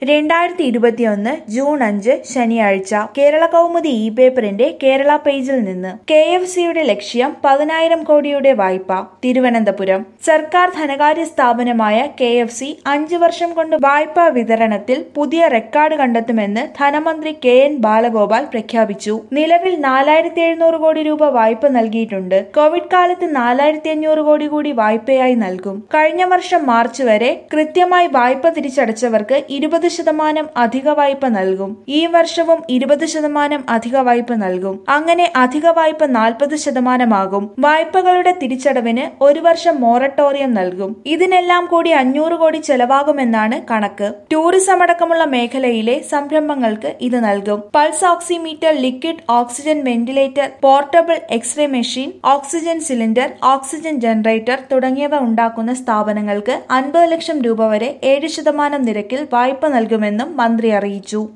രണ്ടായിരത്തി ഇരുപത്തിയൊന്ന് ജൂൺ അഞ്ച് ശനിയാഴ്ച കേരള കൗമുദി ഇ പേപ്പറിന്റെ കേരള പേജിൽ നിന്ന് കെ എഫ് സിയുടെ ലക്ഷ്യം പതിനായിരം കോടിയുടെ വായ്പ തിരുവനന്തപുരം സർക്കാർ ധനകാര്യ സ്ഥാപനമായ കെ എഫ് സി അഞ്ചു വർഷം കൊണ്ട് വായ്പാ വിതരണത്തിൽ പുതിയ റെക്കോർഡ് കണ്ടെത്തുമെന്ന് ധനമന്ത്രി കെ എൻ ബാലഗോപാൽ പ്രഖ്യാപിച്ചു നിലവിൽ നാലായിരത്തി എഴുന്നൂറ് കോടി രൂപ വായ്പ നൽകിയിട്ടുണ്ട് കോവിഡ് കാലത്ത് നാലായിരത്തി അഞ്ഞൂറ് കോടി കൂടി വായ്പയായി നൽകും കഴിഞ്ഞ വർഷം മാർച്ച് വരെ കൃത്യമായി വായ്പ തിരിച്ചടച്ചവർക്ക് ഇരുപത് ശതമാനം അധിക വായ്പ നൽകും ഈ വർഷവും ഇരുപത് ശതമാനം അധിക വായ്പ നൽകും അങ്ങനെ അധിക വായ്പ നാൽപ്പത് ശതമാനമാകും വായ്പകളുടെ തിരിച്ചടവിന് ഒരു വർഷം മോറട്ടോറിയം നൽകും ഇതിനെല്ലാം കൂടി അഞ്ഞൂറ് കോടി ചെലവാകുമെന്നാണ് കണക്ക് ടൂറിസം അടക്കമുള്ള മേഖലയിലെ സംരംഭങ്ങൾക്ക് ഇത് നൽകും pulse oximeter liquid oxygen ventilator portable x-ray machine oxygen cylinder oxygen generator തുടങ്ങിയവ ഉണ്ടാക്കുന്ന സ്ഥാപനങ്ങൾക്ക് അൻപത് ലക്ഷം രൂപ വരെ ഏഴ് ശതമാനം നിരക്കിൽ വായ്പ നൽകുമെന്നും മന്ത്രി അറിയിച്ചു